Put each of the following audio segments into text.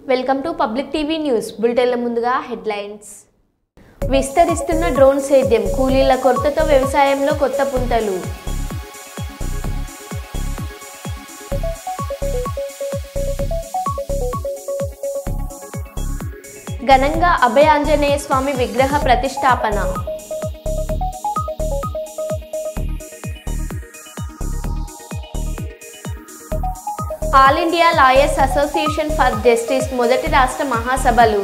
Welcome to public TV news బులెటిన్ల ముందుగా headlines విస్తరిస్తున్న డ్రోన్ సేద్యం కూలీల కొరతతో వ్యవసాయంలో కొత్త పుంతలు ఘనంగా అభయ ఆంజనేయ స్వామి విగ్రహ ప్రతిష్టాపన all India lawyers association for justice మొదటి రాష్ట్ర మహాసభలు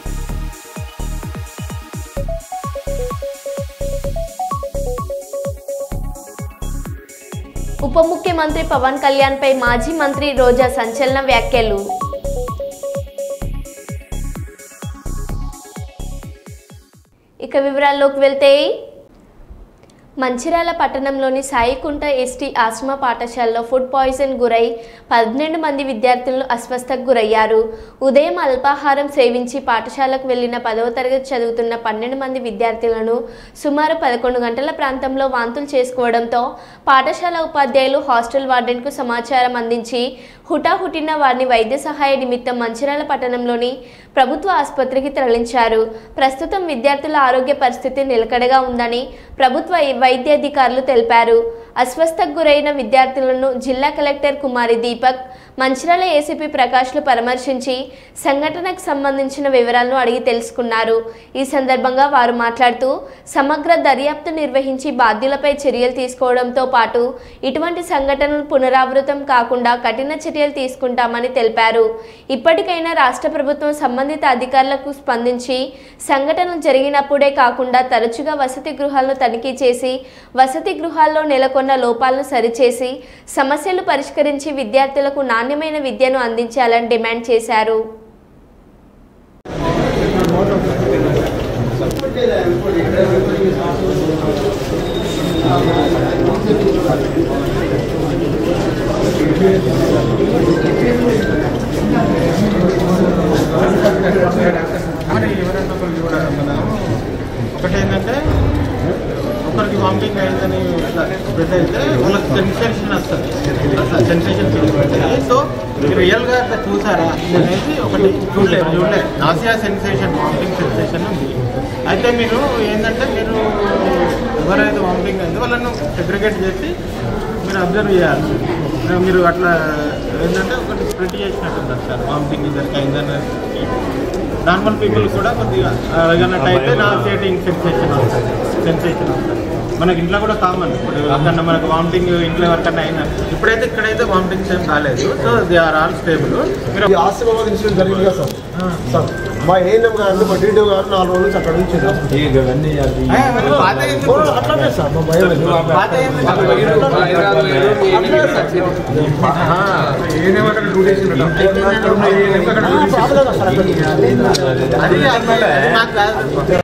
ఉప ముఖ్యమంత్రి పవన్ కళ్యాణ్ పై మాజీ మంత్రి రోజా సంచలన వ్యాఖ్యలు ఇక వివరాల్లోకి వెళ్తే మంచిర్యాల పట్టణంలోని సాయికుంట ఎస్టీ ఆశ్రమ పాఠశాలలో ఫుడ్ పాయిజన్ గురై పన్నెండు మంది విద్యార్థులు అస్వస్థకు గురయ్యారు ఉదయం అల్పాహారం సేవించి పాఠశాలకు వెళ్లిన పదవ తరగతి చదువుతున్న పన్నెండు మంది విద్యార్థులను సుమారు పదకొండు గంటల ప్రాంతంలో వాంతులు చేసుకోవడంతో పాఠశాల ఉపాధ్యాయులు హాస్టల్ వార్డెన్కు సమాచారం అందించి హుటాహుటిన వారిని వైద్య సహాయ నిమిత్తం మంచిర్యాల పట్టణంలోని ప్రభుత్వ ఆసుపత్రికి తరలించారు ప్రస్తుతం విద్యార్థుల ఆరోగ్య పరిస్థితి నిలకడగా ఉందని ప్రభుత్వ వైద్యాధికారులు తెలిపారు అస్వస్థకు గురైన విద్యార్థులను జిల్లా కలెక్టర్ కుమారి దీపక్ మంచిర్యాల ఏసీపీ ప్రకాష్లు పరామర్శించి సంఘటనకు సంబంధించిన వివరాలను అడిగి తెలుసుకున్నారు ఈ సందర్భంగా వారు మాట్లాడుతూ సమగ్ర దర్యాప్తు నిర్వహించి బాధ్యులపై చర్యలు తీసుకోవడంతో పాటు ఇటువంటి సంఘటనలు పునరావృతం కాకుండా కఠిన చర్యలు తీసుకుంటామని తెలిపారు ఇప్పటికైనా రాష్ట్ర ప్రభుత్వం సంబంధిత అధికారులకు స్పందించి సంఘటనలు జరిగినప్పుడే కాకుండా తరచుగా వసతి గృహాలను తనిఖీ చేసి వసతి గృహాల్లో నెలకొన్న లోపాలను సరిచేసి సమస్యలు పరిష్కరించి విద్యార్థులకు నాణ్యమైన విద్యను అందించాలని డిమాండ్ చేశారు మరి ఎవరైనా ఒకరికి కూడా మనం ఒకటి ఏంటంటే ఒకరికి వామిటింగ్ అయిందని ఇట్లా స్ప్రెడ్ అయితే వాళ్ళకి సెన్సేషన్ వస్తుంది అట్లా సెన్సేషన్ వస్తుంది సో మీరు రియల్గా అట్లా చూసారా అనేది ఒకటి చూడలేదు చూడలేదు నాసియా సెన్సేషన్ వామిటింగ్ సెన్సేషన్ ఉంది అయితే మీరు ఏంటంటే మీరు ఎవరైతే వామిటింగ్ అయిందో వాళ్ళను సెగ్రిగేట్ చేసి మీరు అబ్జర్వ్ చేయాలి మీరు అట్లా ఏంటంటే ఒకటి స్ప్రెడ్ చేసినట్టు సార్ వామిటింగ్ ఇద్దరికి అయిందని నార్మల్ పీపుల్ కూడా కొద్దిగా అడిగినట్టు అయితే నా సేటింగ్ సెన్సేషన్ వస్తుంది సెన్సేషన్ వస్తుంది మనకి ఇంట్లో కూడా కామన్ ఇప్పుడు ఎవరికన్నా మనకు వామిటింగ్ ఇంట్లో ఎవరికన్నా అయినా ఇప్పుడైతే ఇక్కడైతే వామిటింగ్స్ ఏం కాలేదు so they are all stable మీరు ఈ ఆశీర్వాదం ఇన్సిడెంట్ జరిగింది కదా సార్ సార్ మా ఏఎన్ఎం గారు మా టీడీ గారు నాలుగు రోజులు నుంచి అక్కడ నుంచి ఏ, మరి పాత ఎందుకు? ఓ, అట్లానే సార్ మా భయం లేదు. పాత ఎందుకు? ఆ, ప్రాబ్లం లేదు సార్ అక్కడ. అది అది అది నాకు కాదు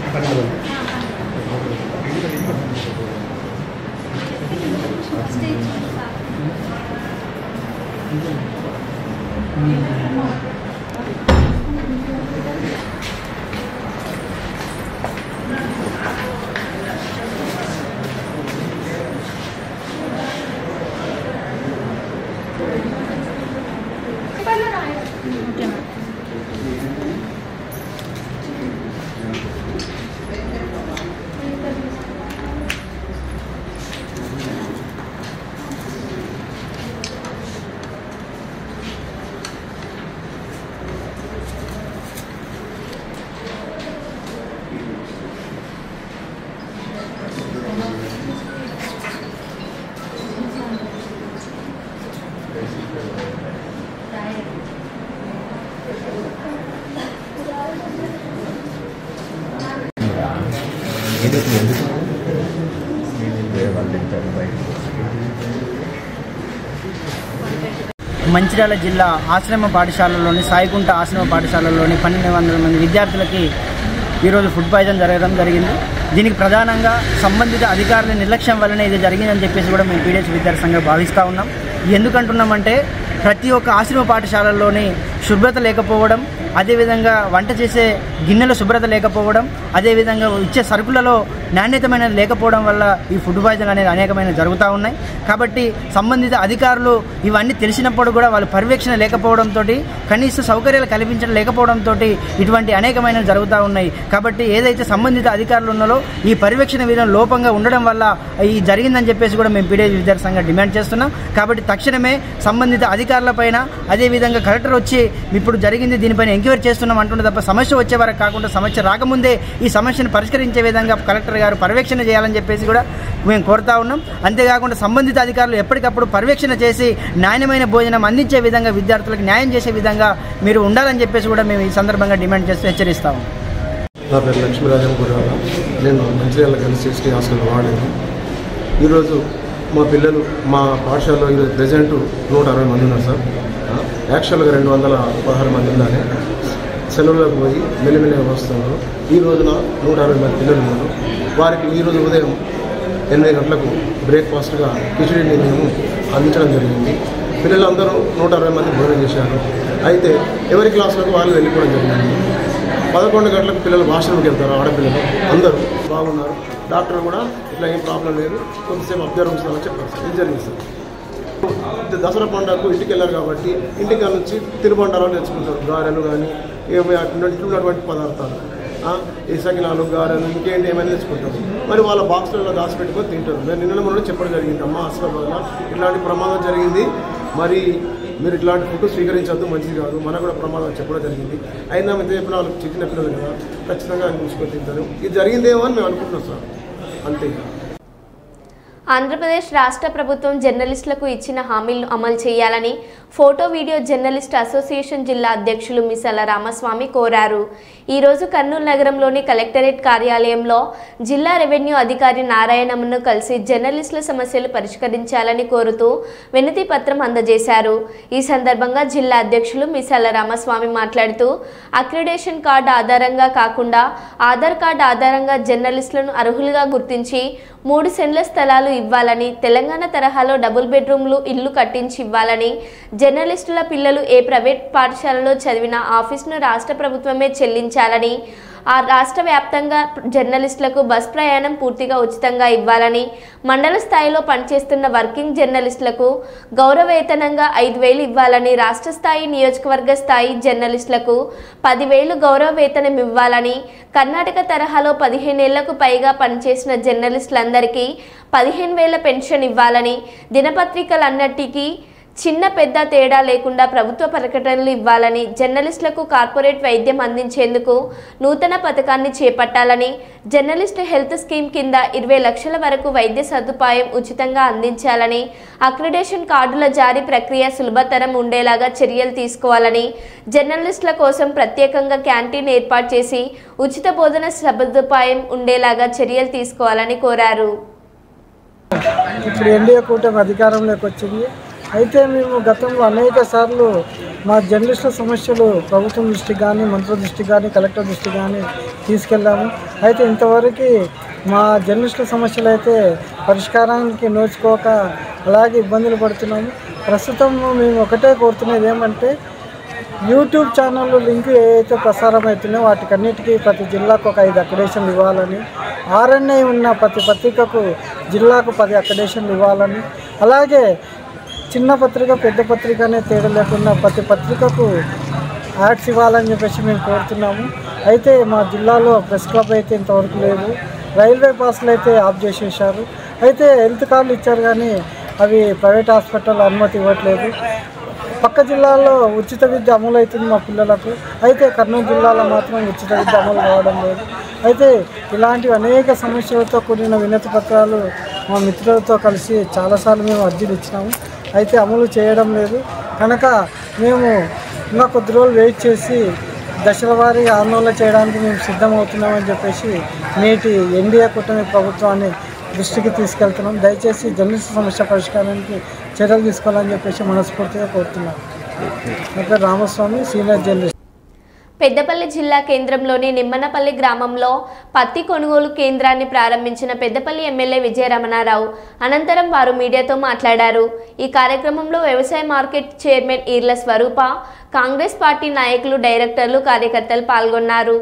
మంచిర్యాల జిల్లా ఆశ్రమ పాఠశాలలోని సాయికుంట ఆశ్రమ పాఠశాలలోని పన్నెండు వందల మంది విద్యార్థులకి ఈరోజు ఫుడ్ పాయిజన్ జరగడం జరిగింది దీనికి ప్రధానంగా సంబంధిత అధికారుల నిర్లక్ష్యం వల్లనే ఇది జరిగిందని చెప్పేసి కూడా మేము పీడిఎస్ విద్యార్థి సంఘం భావిస్తూ ఉన్నాం ఎందుకంటున్నామంటే ప్రతి ఒక్క ఆశ్రమ పాఠశాలల్లోని శుభ్రత లేకపోవడం అదేవిధంగా వంట చేసే గిన్నెల శుభ్రత లేకపోవడం అదేవిధంగా ఇచ్చే సరుకులలో నాణ్యతమైనది లేకపోవడం వల్ల ఈ ఫుడ్ పాయిజన్ అనేది అనేకమైన జరుగుతూ ఉన్నాయి కాబట్టి సంబంధిత అధికారులు ఇవన్నీ తెలిసినప్పుడు కూడా వాళ్ళు పర్యవేక్షణ లేకపోవడంతో కనీస సౌకర్యాలు కల్పించడం లేకపోవడంతో ఇటువంటి అనేకమైన జరుగుతూ ఉన్నాయి కాబట్టి ఏదైతే సంబంధిత అధికారులు ఉన్నారో ఈ పర్యవేక్షణ విధానం లోపంగా ఉండడం వల్ల ఈ జరిగిందని చెప్పేసి కూడా మేము పీడిఎస్ విద్యార్థి సంఘం డిమాండ్ చేస్తున్నాం కాబట్టి తక్షణమే సంబంధిత అధికారులపైన అదేవిధంగా కలెక్టర్ వచ్చి ఇప్పుడు జరిగింది దీనిపైన ఎంక్వైరీ చేస్తున్నాం అంటుండే తప్ప సమస్య వచ్చే వరకు కాకుండా సమస్య రాకముందే ఈ సమస్యను పరిష్కరించే విధంగా కలెక్టర్ గారు పర్యవేక్షణ చేయాలని చెప్పేసి కూడా మేము కోరుతా ఉన్నాం అంతేకాకుండా సంబంధిత అధికారులు ఎప్పటికప్పుడు పర్యవేక్షణ చేసి నాణ్యమైన భోజనం అందించే విధంగా విద్యార్థులకు న్యాయం చేసే విధంగా మీరు ఉండాలని చెప్పేసి కూడా మేము ఈ సందర్భంగా డిమాండ్ చేస్తూ హెచ్చరిస్తాము నా పేరు లక్ష్మీరాజన్ గురవాల నేను మంచిర్యాల గర్ల్స్ ఎస్టీ హాస్టల్ వాడాను ఈరోజు మా పిల్లలు మా పాఠశాలలో ఈరోజు ప్రజెంట్ నూట అరవై మంది ఉన్నారు సార్ యాక్చువల్గా రెండు వందల పదహారు మంది ఉన్నారే సెలవులకు పోయి మెల్లిమెల్లిగా వస్తున్నారు ఈ రోజున నూట అరవై మంది పిల్లలు ఉన్నారు వారికి ఈరోజు ఉదయం ఎనిమిది గంటలకు బ్రేక్ఫాస్ట్గా కిచడీని మేము అందించడం జరిగింది పిల్లలందరూ నూట అరవై మంది భోజనం చేశారు అయితే ఎవరి క్లాసులకు వాళ్ళు వెళ్ళిపోవడం జరిగింది పదకొండు గంటలకు పిల్లలు వాష్రూమ్కి వెళ్తారు ఆడపిల్లలు అందరూ బాగున్నారు డాక్టర్ కూడా ఇట్లా ఏం ప్రాబ్లం లేదు కొంతసేపు అబ్జర్వ్ ఉంచుతామని చెప్పారు సార్ ఇది జరిగింది సార్ ఇది దసరా పండుగకు ఇంటికి వెళ్ళారు కాబట్టి ఇంటికి నుంచి తిరుబండారాలు తెచ్చుకుంటారు గారెలు కానీ ఏమి అటువంటి ఇటువంటి పదార్థాలు ఆ, ఈ సకినాలు గారెలు ఇంకేంటి ఏమైనా తెచ్చుకుంటారు మరి వాళ్ళ బాక్సులలో దాచిపెట్టుకొని తింటారు నేను నిన్న మొన్న చెప్పడం జరిగింది అమ్మ అసలు ఇట్లాంటి ప్రమాదం జరిగింది మరి మీరు ఇట్లాంటి ఫుడ్ స్వీకరించద్దు మంచిది కాదు మనకు కూడా ప్రమాదం చెప్పడం జరిగింది అయినా మేము చెప్పిన వాళ్ళకి చిన్న పిల్లలు కదా ఖచ్చితంగా అది చూసుకొని తింటారు ఇది జరిగిందేమో అని మేము అనుకుంటున్నాం సార్ అంతే ఆంధ్రప్రదేశ్ రాష్ట్ర ప్రభుత్వం జర్నలిస్టులకు ఇచ్చిన హామీలను అమలు చేయాలని ఫోటో వీడియో జర్నలిస్ట్ అసోసియేషన్ జిల్లా అధ్యక్షులు మిసల రామస్వామి కోరారు ఈరోజు కర్నూలు నగరంలోని కలెక్టరేట్ కార్యాలయంలో జిల్లా రెవెన్యూ అధికారి నారాయణమ్మను కలిసి జర్నలిస్టుల సమస్యలు పరిష్కరించాలని కోరుతూ వినతి పత్రం అందజేశారు ఈ సందర్భంగా జిల్లా అధ్యక్షులు మిసల రామస్వామి మాట్లాడుతూ అక్రిడేషన్ కార్డు ఆధారంగా కాకుండా ఆధార్ కార్డు ఆధారంగా జర్నలిస్టులను అర్హులుగా గుర్తించి మూడు సెంట్ల స్థలాలు ఇవ్వాలని తెలంగాణ తరహాలో డబుల్ బెడ్రూమ్లు ఇల్లు కట్టించి ఇవ్వాలని జర్నలిస్టుల పిల్లలు ఏ ప్రైవేట్ పాఠశాలలో చదివిన ఆఫీస్ను రాష్ట్ర ప్రభుత్వమే చెల్లించాలని ఆ రాష్ట్ర వ్యాప్తంగా జర్నలిస్టులకు బస్ ప్రయాణం పూర్తిగా ఉచితంగా ఇవ్వాలని మండల స్థాయిలో పనిచేస్తున్న వర్కింగ్ జర్నలిస్టులకు గౌరవవేతనంగా ఐదు వేలు ఇవ్వాలని రాష్ట్ర స్థాయి నియోజకవర్గ స్థాయి జర్నలిస్టులకు పదివేలు గౌరవ వేతనం ఇవ్వాలని కర్ణాటక తరహాలో పదిహేనేళ్లకు పైగా పనిచేసిన జర్నలిస్టులందరికీ పదిహేను వేల పెన్షన్ ఇవ్వాలని దినపత్రికలన్నిటికీ చిన్న పెద్ద తేడా లేకుండా ప్రభుత్వ ప్రకటనలు ఇవ్వాలని జర్నలిస్టులకు కార్పొరేట్ వైద్యం అందించేందుకు నూతన పథకాన్ని చేపట్టాలని జర్నలిస్టు హెల్త్ స్కీమ్ కింద ఇరవై లక్షల వరకు వైద్య సదుపాయం ఉచితంగా అందించాలని అక్రిడేషన్ కార్డుల జారీ ప్రక్రియ సులభతరం ఉండేలాగా చర్యలు తీసుకోవాలని జర్నలిస్టుల కోసం ప్రత్యేకంగా క్యాంటీన్ ఏర్పాటు చేసి ఉచిత బోధన సదుపాయం ఉండేలాగా చర్యలు తీసుకోవాలని కోరారు ఇప్పుడు ఎన్డీఏ కూటమి అధికారంలోకి వచ్చింది అయితే మేము గతంలో అనేక సార్లు మా జర్నలిస్టుల సమస్యలు ప్రభుత్వం దృష్టికి కానీ మంత్రుల దృష్టికి కానీ కలెక్టర్ దృష్టికి కానీ తీసుకెళ్ళాము అయితే ఇంతవరకు మా జర్నలిస్టుల సమస్యలు అయితే పరిష్కారానికి నోచుకోక అలాగే ఇబ్బందులు పడుతున్నాము ప్రస్తుతం మేము ఒకటే కోరుతున్నది ఏమంటే యూట్యూబ్ ఛానళ్ళు లింక్ ఏవైతే ప్రసారం అవుతున్నాయో వాటికన్నిటికీ ప్రతి జిల్లాకు ఒక ఐదు అక్రిడేషన్లు ఇవ్వాలని ఆర్ఎన్ఐ ఉన్న ప్రతి పత్రికకు జిల్లాకు పది అక్రిడేషన్లు ఇవ్వాలని అలాగే చిన్న పత్రిక పెద్ద పత్రిక అనే తేడా లేకుండా ప్రతి పత్రికకు యాడ్స్ ఇవ్వాలని చెప్పేసి మేము కోరుతున్నాము అయితే మా జిల్లాలో ప్రెస్ క్లబ్ అయితే ఇంతవరకు లేదు రైల్వే పాస్లు అయితే ఆఫ్ చేసేసారు అయితే హెల్త్ కార్డులు ఇచ్చారు కానీ అవి ప్రైవేట్ హాస్పిటల్ అనుమతి ఇవ్వట్లేదు పక్క జిల్లాలో ఉచిత విద్య అమలు అవుతుంది మా పిల్లలకు అయితే కర్నూలు జిల్లాలో మాత్రం ఉచిత విద్య అమలు కావడం లేదు అయితే ఇలాంటి అనేక సమస్యలతో కూడిన వినతి పత్రాలు మా మిత్రులతో కలిసి చాలాసార్లు మేము అర్జీలు ఇచ్చినాము అయితే అమలు చేయడం లేదు కనుక మేము ఇంకా కొద్ది రోజులు వెయిట్ చేసి దశల వారీగా ఆందోళన చేయడానికి మేము సిద్ధమవుతున్నామని చెప్పేసి నేటి ఎన్డీఏ కూటమి ప్రభుత్వాన్ని దృష్టికి తీసుకెళ్తున్నాం దయచేసి జర్నలిస్ట్ సమస్య పరిష్కారానికి చర్యలు తీసుకోవాలని చెప్పేసి మనస్ఫూర్తిగా కోరుతున్నాం నా పేరు రామస్వామి సీనియర్ జర్నలిస్ట్ పెద్దపల్లి జిల్లా కేంద్రంలోని నిమ్మనపల్లి గ్రామంలో పత్తి కొనుగోలు కేంద్రాన్ని ప్రారంభించిన పెద్దపల్లి ఎమ్మెల్యే విజయరమణారావు అనంతరం వారు మీడియాతో మాట్లాడారు ఈ కార్యక్రమంలో వ్యవసాయ market chairman Eerla Swaroopa Congress party నాయకులు డైరెక్టర్లు కార్యకర్తలు పాల్గొన్నారు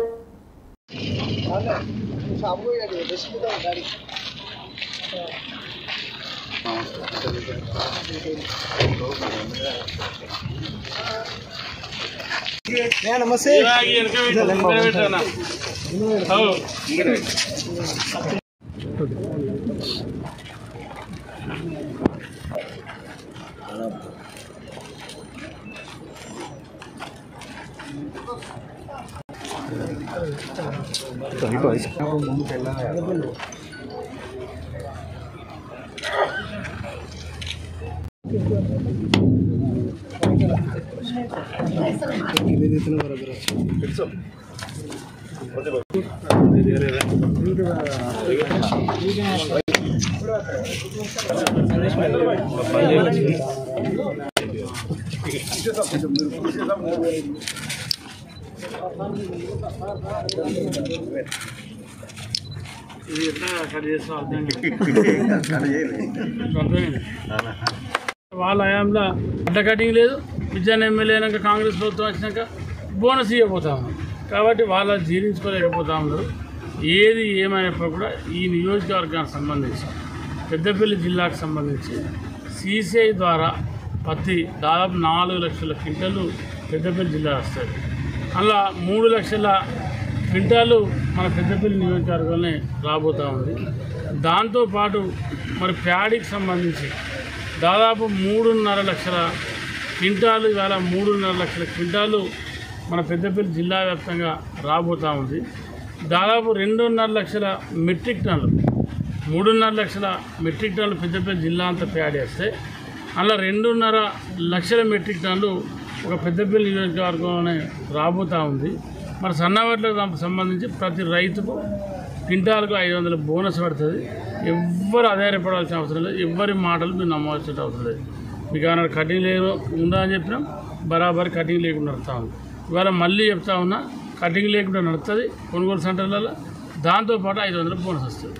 వాళ్ళ హయాంలో అడ్డ కటింగ్ లేదు విజయన్ ఎమ్మెల్యే అయినాక కాంగ్రెస్ ప్రభుత్వం వచ్చినాక బోనస్ ఇవ్వబోతా ఉన్నారు కాబట్టి వాళ్ళ జీర్ణించుకోలేకపోతా ఉన్నారు ఏది ఏమైనప్పుడు కూడా ఈ నియోజకవర్గానికి సంబంధించి పెద్దపల్లి జిల్లాకు సంబంధించి సీసీఐ ద్వారా పత్తి దాదాపు నాలుగు లక్షల క్వింటలు పెద్దపల్లి జిల్లా వస్తుంది అలా మూడు లక్షల క్వింటాలు మన పెద్దపల్లి నియోజకవర్గంలో రాబోతూ ఉంది దాంతోపాటు మరి ప్యాడీకి సంబంధించి దాదాపు మూడున్నర లక్షల క్వింటాలు ఇవాళ మూడున్నర లక్షల క్వింటాలు మన పెద్దపల్లి జిల్లా వ్యాప్తంగా రాబోతూ ఉంది దాదాపు రెండున్నర లక్షల మెట్రిక్ టన్నులు మూడున్నర లక్షల మెట్రిక్ టన్నులు పెద్దపల్లి జిల్లా అంతా ప్యాడ్ వేస్తే అలా రెండున్నర లక్షల మెట్రిక్ టన్నులు ఒక పెద్దపల్లి నియోజకవర్గంలోనే రాబోతూ ఉంది మరి సన్నవడ్లకు దానికి సంబంధించి ప్రతి రైతుకు క్వింటాలకు ఐదు వందల బోనస్ పడుతుంది ఎవ్వరు ఆధారపడాల్సిన అవసరం లేదు ఎవ్వరి మాటలు మీరు నమ్మవలసిన అవసరం లేదు మీకు ఏమైనా కటింగ్ లేదు ఉందా అని చెప్పినాం బరాబర్ కటింగ్ లేకుండా నడుస్తూ ఉంది ఇవాళ మళ్ళీ చెప్తా ఉన్నా కటింగ్ లేకుండా నడుస్తుంది కొనుగోలు సెంటర్లలో దాంతోపాటు ఐదు వందల బోనస్ వస్తుంది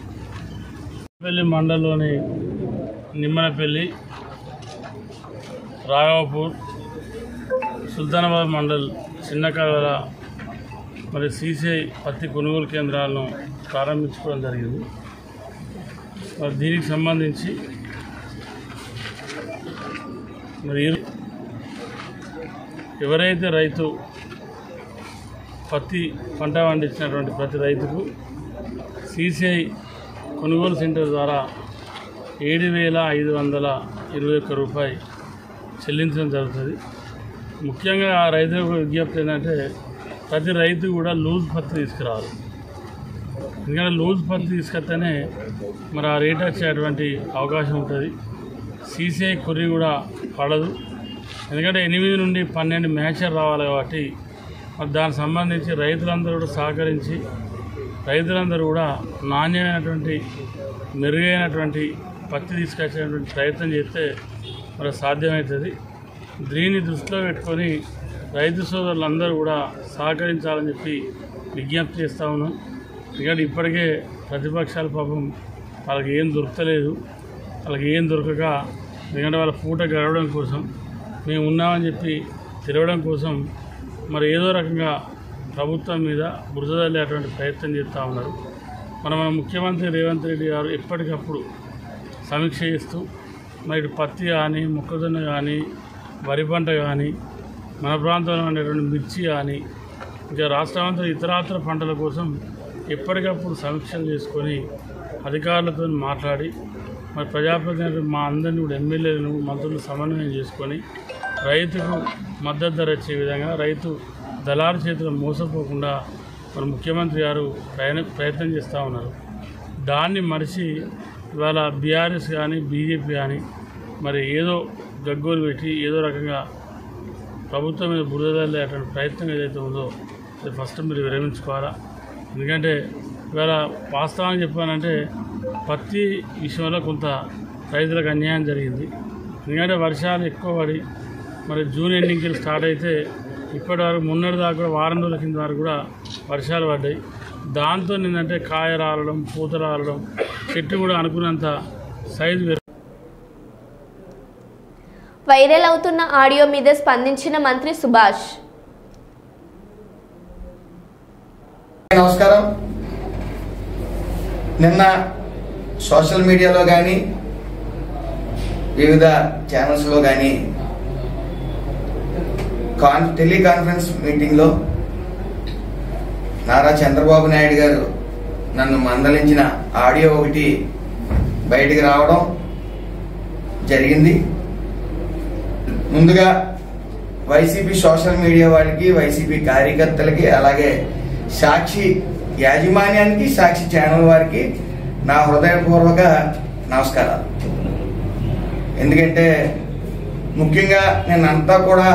పెళ్లి మండలంలోని నిమ్మనపల్లి రాఘవపూర్ సుల్తానాబాద్ మండల్ చిన్న కాలువల మరి సీసీఐ పత్తి కొనుగోలు కేంద్రాలను ప్రారంభించుకోవడం జరిగింది మరి దీనికి సంబంధించి మరి ఈ- ఎవరైతే రైతు పత్తి పంట పండించినటువంటి ప్రతి రైతుకు సీసీఐ కొనుగోలు సెంటర్ ద్వారా ఏడు వేల ఐదు వందల ఇరవై ఒక్క రూపాయి చెల్లించడం జరుగుతుంది ముఖ్యంగా ఆ రైతులకు విజ్ఞప్తి ఏంటంటే ప్రతి రైతు కూడా లూజ్ పత్తి తీసుకురావాలి ఎందుకంటే లూజ్ పత్తి తీసుకొస్తేనే మరి ఆ రేట్ వచ్చేటువంటి అవకాశం ఉంటుంది సీసీఐ కొర్రీ కూడా పడదు ఎందుకంటే ఎనిమిది నుండి పన్నెండు మ్యాచర్ రావాలి కాబట్టి మరి దానికి సంబంధించి రైతులందరూ కూడా సహకరించి రైతులందరూ కూడా నాణ్యమైనటువంటి మెరుగైనటువంటి పత్తి తీసుకొచ్చేటువంటి ప్రయత్నం చేస్తే మరి సాధ్యమవుతుంది దీన్ని దృష్టిలో పెట్టుకొని రైతు సోదరులందరూ కూడా సహకరించాలని చెప్పి విజ్ఞప్తి చేస్తా ఉన్నాం ఎందుకంటే ఇప్పటికే ప్రతిపక్షాల పాపం వాళ్ళకి ఏం దొరకలేదు వాళ్ళకి ఏం దొరకక ఎందుకంటే వాళ్ళ పూట గడవడం కోసం మేము ఉన్నామని చెప్పి తిరగడం కోసం మరి ఏదో రకంగా ప్రభుత్వం మీద బురద చల్లేటువంటి ప్రయత్నం చేస్తూ ఉన్నారు మన మన ముఖ్యమంత్రి రేవంత్ రెడ్డి గారు ఎప్పటికప్పుడు సమీక్ష చేస్తూ మరి ఇటు పత్తి కానీ మొక్కజొన్న కానీ వరి పంట కానీ మన ప్రాంతంలో ఉండేటువంటి మిర్చి కానీ ఇంకా రాష్ట్రమంతా ఇతరాతర పంటల కోసం ఎప్పటికప్పుడు సమీక్షలు చేసుకొని అధికారులతో మాట్లాడి మరి ప్రజాప్రతినిధులు మా అందరినీ కూడా ఎమ్మెల్యేలను మంత్రులు సమన్వయం చేసుకొని రైతుకు మద్దతు ధర వచ్చే విధంగా రైతు దళారు చేతులు మోసపోకుండా మరి ముఖ్యమంత్రి గారు ప్రయత్న ప్రయత్నం చేస్తూ ఉన్నారు దాన్ని మరిచి ఇవాళ బీఆర్ఎస్ కానీ బీజేపీ కానీ మరి ఏదో గగ్గోలు పెట్టి ఏదో రకంగా ప్రభుత్వం మీద బురద చల్లేటువంటి ప్రయత్నం ఏదైతే ఉందో అది ఫస్ట్ మీరు విరమించుకోవాలా ఎందుకంటే ఇవాళ వాస్తవాన్ని చెప్పానంటే పత్తి విషయంలో కొంత రైతులకు అన్యాయం జరిగింది ఎందుకంటే వర్షాలు ఎక్కువ పడి మరి జూన్ ఎండింగ్కి స్టార్ట్ అయితే ఇప్పటి వరకు మొన్నటి దాకా కూడా వారం రోజుల కింద వరకు కూడా వర్షాలు పడ్డాయి దాంతో ఏంటంటే కాయ రాలడం పూత రాలడం చెట్టు కూడా అనుకున్నంత సైజు పెరగ వైరల్ అవుతున్న ఆడియో మీద స్పందించిన మంత్రి సుభాష్ నమస్కారం నిన్న సోషల్ మీడియాలో కానీ వివిధ ఛానల్స్లో కానీ కాన్ టెలికాన్ఫరెన్స్ మీటింగ్లో నారా చంద్రబాబు నాయుడు గారు నన్ను మందలించిన ఆడియో ఒకటి బయటికి రావడం జరిగింది ముందుగా వైసీపీ సోషల్ మీడియా వాళ్ళకి వైసీపీ కార్యకర్తలకి అలాగే సాక్షి యాజమాన్యానికి సాక్షి ఛానల్ వారికి నా హృదయపూర్వక నమస్కారాలు ఎందుకంటే ముఖ్యంగా నేను అంతా కూడా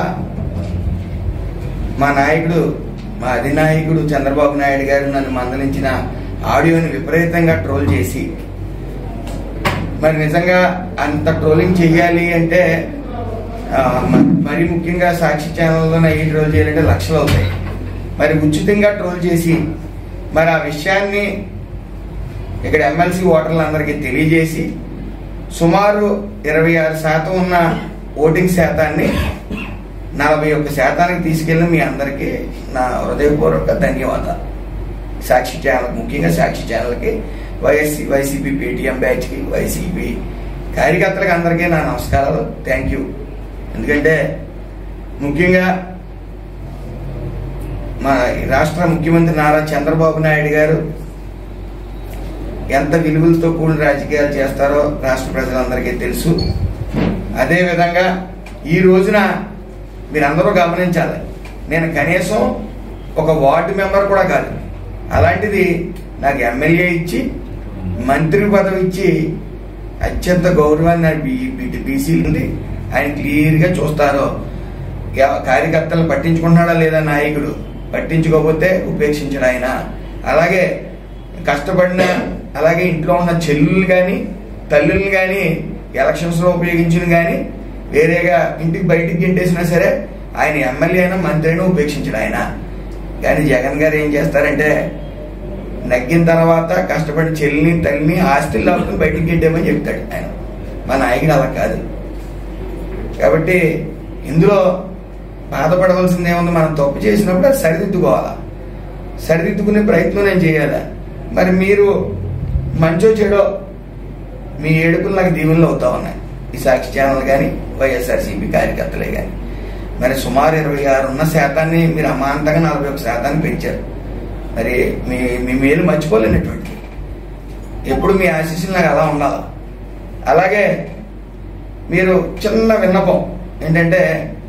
మా నాయకుడు మా అధినాయకుడు చంద్రబాబు నాయుడు గారు నన్ను మందలించిన ఆడియోని విపరీతంగా ట్రోల్ చేసి మరి నిజంగా అంత ట్రోలింగ్ చెయ్యాలి అంటే ఆ, మ- మరి ముఖ్యంగా సాక్షి ఛానల్లో ఈ ట్రోల్ చేయాలంటే లక్షలు అవుతాయి మరి ఉచితంగా ట్రోల్ చేసి మరి ఆ విషయాన్ని ఇక్కడ ఎమ్మెల్సీ ఓటర్లందరికీ తెలియజేసి సుమారు ఇరవై ఆరు శాతం ఉన్న ఓటింగ్ శాతాన్ని నలభై ఒక్క శాతానికి తీసుకెళ్ళిన మీ అందరికీ నా హృదయపూర్వక ధన్యవాదాలు సాక్షి ఛానల్ ముఖ్యంగా సాక్షి ఛానల్కి వైఎస్సీ వైసీపీ పేటీఎం బ్యాచ్కి వైసీపీ కార్యకర్తలకు అందరికీ నా నమస్కారాలు థ్యాంక్ యూ ఎందుకంటే ముఖ్యంగా మా రాష్ట్ర ముఖ్యమంత్రి నారా చంద్రబాబు నాయుడు గారు ఎంత విలువలతో కూడిన రాజకీయాలు చేస్తారో రాష్ట్ర ప్రజలందరికీ తెలుసు అదేవిధంగా ఈ రోజున మీరందరూ గమనించాలి నేను కనీసం ఒక వార్డు మెంబర్ కూడా కాదు అలాంటిది నాకు ఎమ్మెల్యే ఇచ్చి మంత్రి పదవి ఇచ్చి అత్యంత గౌరవాన్ని నా బీసీ ఉంది ఆయన క్లియర్గా చూస్తారో ఎవ- కార్యకర్తలు పట్టించుకుంటున్నాడా లేదా నాయకుడు పట్టించుకోకపోతే ఉపేక్షించడు ఆయన అలాగే కష్టపడిన అలాగే ఇంట్లో ఉన్న చెల్లులు కానీ తల్లుల్ని కానీ ఎలక్షన్స్లో ఉపయోగించిన కానీ వేరేగా ఇంటికి బయటికి గెంటేసినా సరే ఆయన ఎమ్మెల్యే అయినా మంత్రి అయినా ఉపేక్షించడు ఆయన కానీ జగన్ గారు ఏం చేస్తారంటే నగ్గిన తర్వాత కష్టపడి చెల్లిని తల్లిని ఆస్తులు లాక్కుని బయటికి గెంటేమని చెప్తాడు ఆయన మా నాయకుడు అలా కాదు కాబట్టి ఇందులో బాధపడవలసింది ఏముంది మనం తప్పు చేసినప్పుడు అది సరిదిద్దుకోవాలా సరిదిద్దుకునే ప్రయత్నం నేను చేయాలా మరి మీరు మంచో చెడో మీ ఏడుపులు నాకు దీవెనలు అవుతా ఉన్నాయి ఈ సాక్షి ఛానల్ కానీ వైఎస్ఆర్సీపీ కార్యకర్తలే కానీ మరి సుమారు ఇరవై ఆరు ఉన్న శాతాన్ని మీరు అమాంతంగా నలభై ఒక శాతాన్ని పెంచారు మరి మీ మీ మేలు మర్చిపోలేనటువంటి ఎప్పుడు మీ ఆశీస్సులు నాకు అలా ఉండాలి అలాగే మీరు చిన్న విన్నపం ఏంటంటే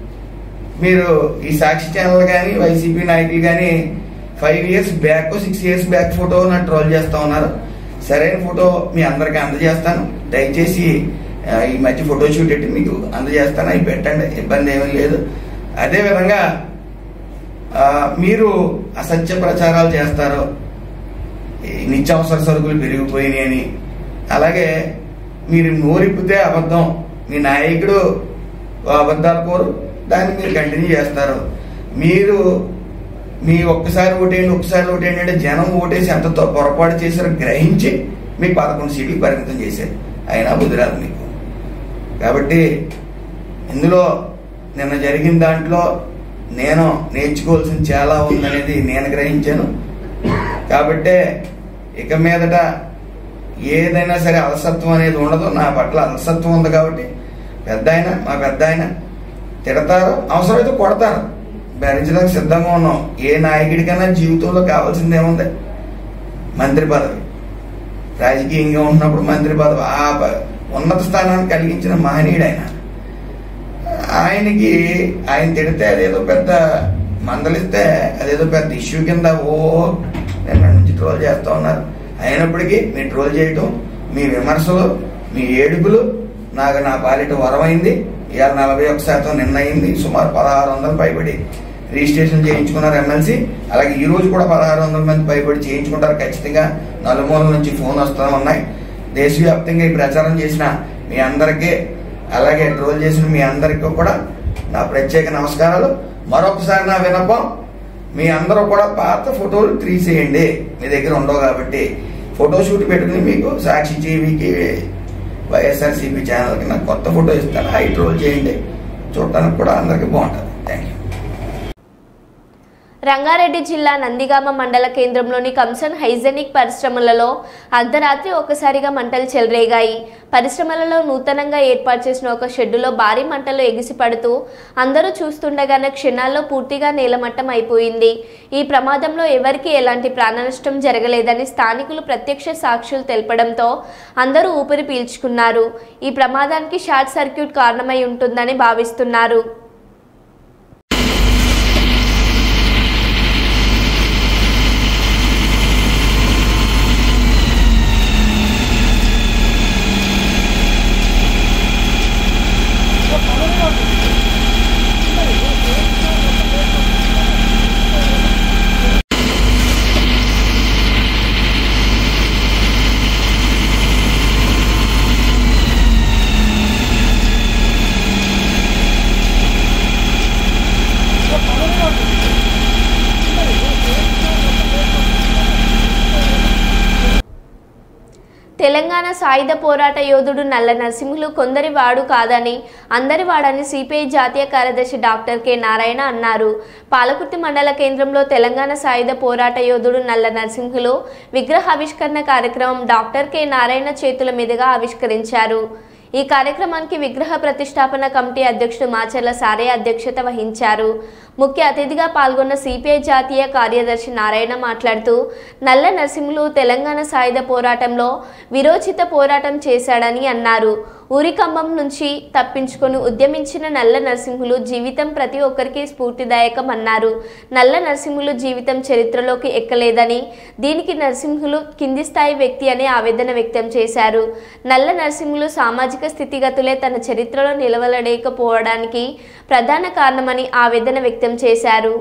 మీరు ఈ సాక్షి ఛానల్ కానీ వైసీపీ నాయకులు కానీ five years back six years back photo నాకు ట్రోల్ చేస్తా ఉన్నారు సరైన ఫోటో మీ అందరికీ అందజేస్తాను దయచేసి ఆ, ఈ మధ్య ఫోటో షూట్ పెట్టి మీకు అందజేస్తాను అవి పెట్టండి ఇబ్బంది ఏమీ లేదు అదేవిధంగా ఆ, మీరు అసత్య ప్రచారాలు చేస్తారు ఈ నిత్యావసర సరుకులు పెరిగిపోయినాయి అని అలాగే మీరు నోరిప్పితే అబద్ధం మీ నాయకుడు అబద్ధాలు కోరు దాన్ని మీరు కంటిన్యూ చేస్తారు మీరు మీ ఒక్కసారి ఓటేయండి ఒక్కసారి ఓటేయండి అంటే జనం ఓటేసి ఎంత తొ- పొరపాటు చేశారో గ్రహించి మీకు పదకొండు సీట్లు పరిమితం చేశారు అయినా కుదిరాదు మీకు కాబట్టి ఇందులో నిన్న జరిగిన దాంట్లో నేను నేర్చుకోవాల్సింది చాలా ఉందనేది నేను గ్రహించాను కాబట్టే ఇక మీదట ఏదైనా సరే అలసత్వం అనేది ఉండదు నా పట్ల అలసత్వం ఉంది కాబట్టి పెద్ద ఆయన మా పెద్ద ఆయన తిడతారు అవసరమైతే కొడతారు భరించడానికి సిద్ధంగా ఉన్నాం ఏ నాయకుడికైనా జీవితంలో కావాల్సింది ఏముంది మంత్రి పదవి రాజకీయంగా ఉన్నప్పుడు మంత్రి పదవి ఆ ప- ఉన్నత స్థానాన్ని కలిగించిన మహనీయుడు ఆయన ఆయనకి ఆయన తిడితే అదేదో పెద్ద మందలిస్తే అదేదో పెద్ద ఇష్యూ కింద ఓ నిన్న నుంచి ట్రోల్ చేస్తా ఉన్నారు అయినప్పటికీ మీ ట్రోల్ చేయటం మీ విమర్శలు మీ ఏడుపులు నాకు నా పాలిట వరమైంది ఇవాళ నలభై ఒక్క శాతం నిన్న అయింది సుమారు పదహారు వందల పైబడి రిజిస్ట్రేషన్ చేయించుకున్నారు ఎమ్మెల్సీ అలాగే ఈ రోజు కూడా పదహారు వందల మంది పైబడి చేయించుకుంటారు ఖచ్చితంగా నలుమూలల నుంచి ఫోన్ వస్తూ ఉన్నాయి దేశవ్యాప్తంగా ఈ ప్రచారం చేసిన మీ అందరికీ అలాగే ట్రోల్ చేసిన మీ అందరికీ కూడా నా ప్రత్యేక నమస్కారాలు మరొకసారి నా వినపం మీ అందరూ కూడా పాత ఫోటోలు తీసేయండి మీ దగ్గర ఉండవు కాబట్టి ఫోటో షూట్ పెట్టుకుని మీకు సాక్షి టీవీకి వైఎస్ఆర్సీపీ ఛానల్కి నాకు కొత్త ఫోటో ఇస్తాను హైట్ రోల్ చేయండి చూడటానికి కూడా అందరికీ బాగుంటుంది థ్యాంక్ యూ రంగారెడ్డి జిల్లా నందిగామ మండల కేంద్రంలోని కంసన్ హైజెనిక్ పరిశ్రమలలో అర్ధరాత్రి ఒకసారిగా మంటలు చెలరేగాయి పరిశ్రమలలో నూతనంగా ఏర్పాటు చేసిన ఒక షెడ్డులో భారీ మంటలు ఎగిసిపడుతూ అందరూ చూస్తుండగానే క్షణాల్లో పూర్తిగా నేలమట్టం అయిపోయింది ఈ ప్రమాదంలో ఎవరికీ ఎలాంటి ప్రాణనష్టం జరగలేదని స్థానికులు ప్రత్యక్ష సాక్షులు తెలపడంతో అందరూ ఊపిరి పీల్చుకున్నారు ఈ ప్రమాదానికి షార్ట్ సర్క్యూట్ కారణమై ఉంటుందని భావిస్తున్నారు తెలంగాణ సాయుధ పోరాట యోధుడు నల్ల నరసింహులు కొందరి వాడు కాదని అందరి వాడని సిపిఐ జాతీయ కార్యదర్శి డాక్టర్ కె నారాయణ అన్నారు పాలకుర్తి మండల కేంద్రంలో తెలంగాణ సాయుధ పోరాట యోధుడు నల్ల నరసింహులు విగ్రహావిష్కరణ కార్యక్రమం డాక్టర్ కె నారాయణ చేతుల మీదుగా ఆవిష్కరించారు ఈ కార్యక్రమానికి విగ్రహ ప్రతిష్టాపన కమిటీ అధ్యక్షుడు మాచర్ల సారయ్య అధ్యక్షత వహించారు ముఖ్య అతిథిగా పాల్గొన్న సిపిఐ జాతీయ కార్యదర్శి నారాయణ మాట్లాడుతూ నల్ల నరసింహులు తెలంగాణ సాయుధ పోరాటంలో విరోచిత పోరాటం చేశాడని అన్నారు ఊరికంబం నుంచి తప్పించుకొని ఉద్యమించిన నల్ల నరసింహులు జీవితం ప్రతి ఒక్కరికి స్ఫూర్తిదాయకం అన్నారు నల్ల నరసింహులు జీవితం చరిత్రలోకి ఎక్కలేదని దీనికి నరసింహులు కింది స్థాయి వ్యక్తి అని ఆవేదన వ్యక్తం చేశారు నల్ల నరసింహులు సామాజిక స్థితిగతులే తన చరిత్రలో నిలవలేకపోవడానికి ప్రధాన కారణమని ఆవేదన వ్యక్తం చేశారు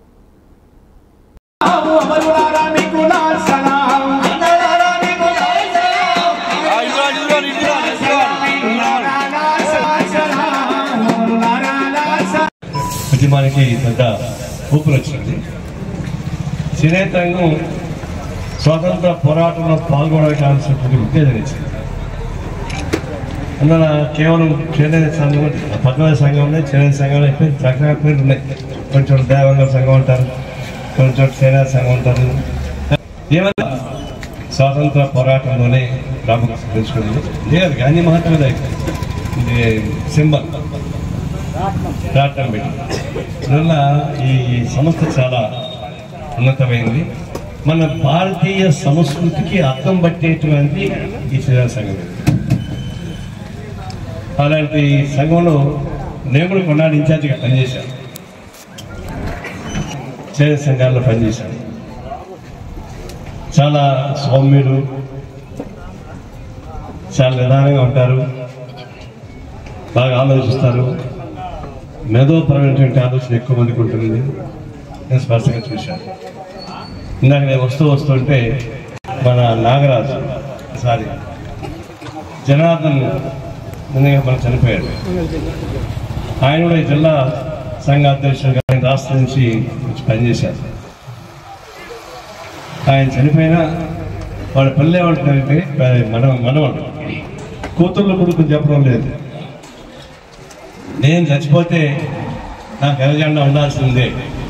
ఉద్యమానికి పెద్ద ఊపిరి వచ్చింది చేనేత రంగం స్వాతంత్ర పోరాటంలో పాల్గొనవలసినటువంటి ఉత్తేజం ఇచ్చింది అందువల్ల కేవలం చేనేత సంఘం పద్నాలుగు సంఘం ఉన్నాయి చేనేత సంఘంలో ఎక్కువ రకరకాల పేర్లు ఉన్నాయి కొన్ని చోట్ల దేవంగ సంఘం అంటారు కొన్ని చోట్ల చేనేత సంఘం అంటారు ఏమన్నా స్వాతంత్ర పోరాటంలోనే రామకృష్ణ తెలుసుకుంది లేదు గాంధీ మహాత్మ ఇది సింబల్ ప్రార్థన పెట్టి అందువల్ల ఈ సంస్థ చాలా ఉన్నతమైంది మన భారతీయ సంస్కృతికి అర్థం పట్టేటువంటి ఈ శ్రీరామ సంఘం అలాంటి సంఘంలో నేను కూడా కొన్నాడు ఇన్ఛార్జిగా పనిచేశాను చేరే సంఘాల్లో పనిచేశాను చాలా సౌమ్యులు చాలా నిదానంగా ఉంటారు బాగా ఆలోచిస్తారు మేధోపరమైనటువంటి ఆలోచన ఎక్కువ మందికి ఉంటుంది నేను స్పష్టంగా చూశాను ఇందాక నేను వస్తూ వస్తుంటే మన నాగరాజు సారీ జనార్దన్ నిన్నగా మనం చనిపోయాడు ఆయన కూడా ఈ జిల్లా సంఘ అధ్యక్షుడుగా ఆయన రాష్ట్రం నుంచి వచ్చి పనిచేశారు ఆయన చనిపోయినా వాళ్ళ పిల్లలు ఏమంటారంటే మన మనవాడు కూతుర్లు కొడుకు చెప్పడం లేదు నేను చచ్చిపోతే నాకు ఎర్రజెండా ఉండాల్సిందే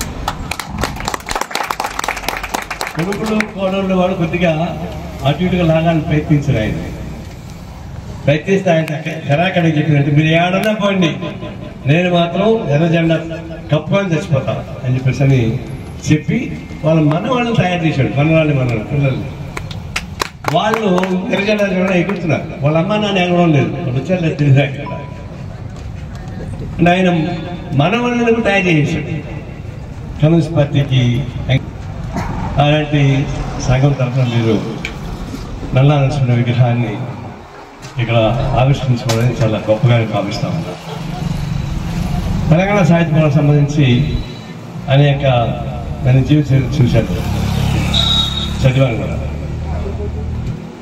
కొడుకులు కోడళ్ళు వాడు కొద్దిగా అటు ఇటుగా లాగాలని ప్రయత్నించారు ఆయన ప్రయత్నిస్తే ఆయన ఎరాకడికి చెప్పినట్టు మీరు ఏడన్నా పోండి నేను మాత్రం ఎర్రజెండా కప్పుకొని చచ్చిపోతా అని చెప్పేసి అని చెప్పి వాళ్ళ మనవాళ్ళని తయారు చేశాడు మనవాళ్ళని మన పిల్లల్ని వాళ్ళు ఎర్రజెండా కూడా ఎగురుతున్నారు వాళ్ళ అమ్మ నాన్న ఎగడం లేదు వాళ్ళు వచ్చారు తెలిసాక అంటే ఆయన మనవళ్ళని కూడా తయారు చేశాడు కమ్యూనిస్ట్ పార్టీకి అలాంటి సంఘం తరఫున మీరు నల్లా నరసింహ విగ్రహాన్ని ఇక్కడ ఆవిష్కరించుకోవడానికి చాలా గొప్పగా భావిస్తా ఉన్నారు తెలంగాణ సాహిత్యానికి సంబంధించి అనేక నేను జీవిత చరిత్ర చూశాను చదివాను కూడా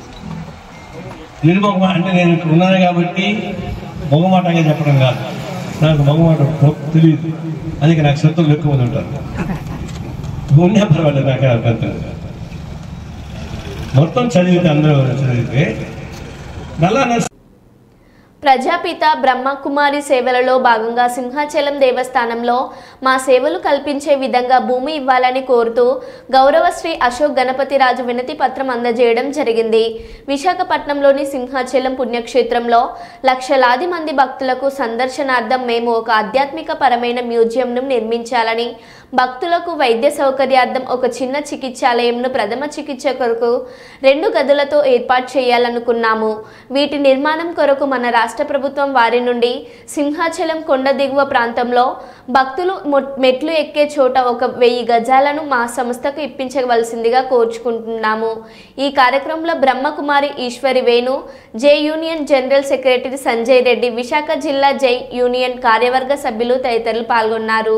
నిర్మోహం అంటే నేను ఇక్కడ ఉన్నాను కాబట్టి మొగమాటంగా చెప్పడం కాదు నాకు మగమాట తెలియదు అందుకే నాకు శత్రువులు ఎక్కువ మంది ఉంటారు ఉన్నా పర్వాలేదు నాకు అభ్యంతరం లేదు. మొత్తం చదివితే అందరూ చదివితే నల్లా నర్స్ ప్రజాపిత బ్రహ్మకుమారి సేవలలో భాగంగా సింహాచలం దేవస్థానంలో మా సేవలు కల్పించే విధంగా భూమి ఇవ్వాలని కోరుతూ గౌరవ శ్రీ అశోక్ గణపతిరాజు వినతి పత్రం అందజేయడం జరిగింది విశాఖపట్నంలోని సింహాచలం పుణ్యక్షేత్రంలో లక్షలాది మంది భక్తులకు సందర్శనార్థం మేము ఒక ఆధ్యాత్మిక పరమైన మ్యూజియంను నిర్మించాలని భక్తులకు వైద్య సౌకర్యార్థం ఒక చిన్న చికిత్సాలయంను ప్రథమ చికిత్స కొరకు రెండు గదులతో ఏర్పాటు చేయాలనుకున్నాము వీటి నిర్మాణం కొరకు మన రాష్ట్ర ప్రభుత్వం వారి నుండి సింహాచలం కొండ దిగువ ప్రాంతంలో భక్తులు మొ- మెట్లు ఎక్కే చోట ఒక వెయ్యి గజాలను మా సంస్థకు ఇప్పించవలసిందిగా కోరుచుకుంటున్నాము ఈ కార్యక్రమంలో Brahma Kumari Eshwari Venu Jai union general secretary Sanjay Reddy Visakha జిల్లా జై యూనియన్ కార్యవర్గ సభ్యులు తదితరులు పాల్గొన్నారు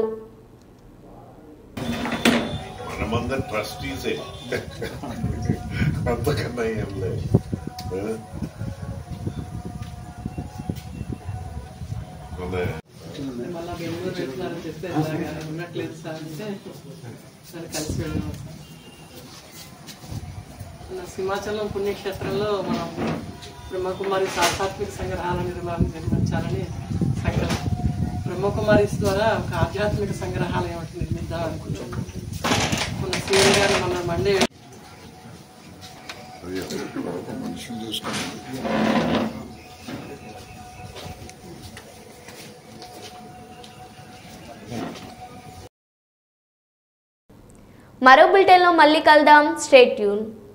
మనమందరం ట్రస్టీసే అంతకన్నా ఏం లేదు ఆ? అదే మళ్ళా బెంగళూరు వెళ్తున్నారని చెప్తే ఇలాగా ఉన్నట్లేదు సార్ అంటే సరే కలిసి వెళ్ళాం మన సింహాచలం పుణ్యక్షేత్రంలో మనం బ్రహ్మకుమారి ఆధ్యాత్మిక సంగ్రహాల నిర్మాణం నిర్మించాలని సంగ్రహం బ్రహ్మకుమారి ద్వారా ఒక ఆధ్యాత్మిక సంగ్రహాలయం ఒకటి నిర్మిద్దాం అనుకుంటున్నాం మన సీఎం గారు మన మండే మనుషులు చూసుకోండి మరో బులెటిన్లో మళ్ళీ కలుద్దాం స్టేట్ ట్యూన్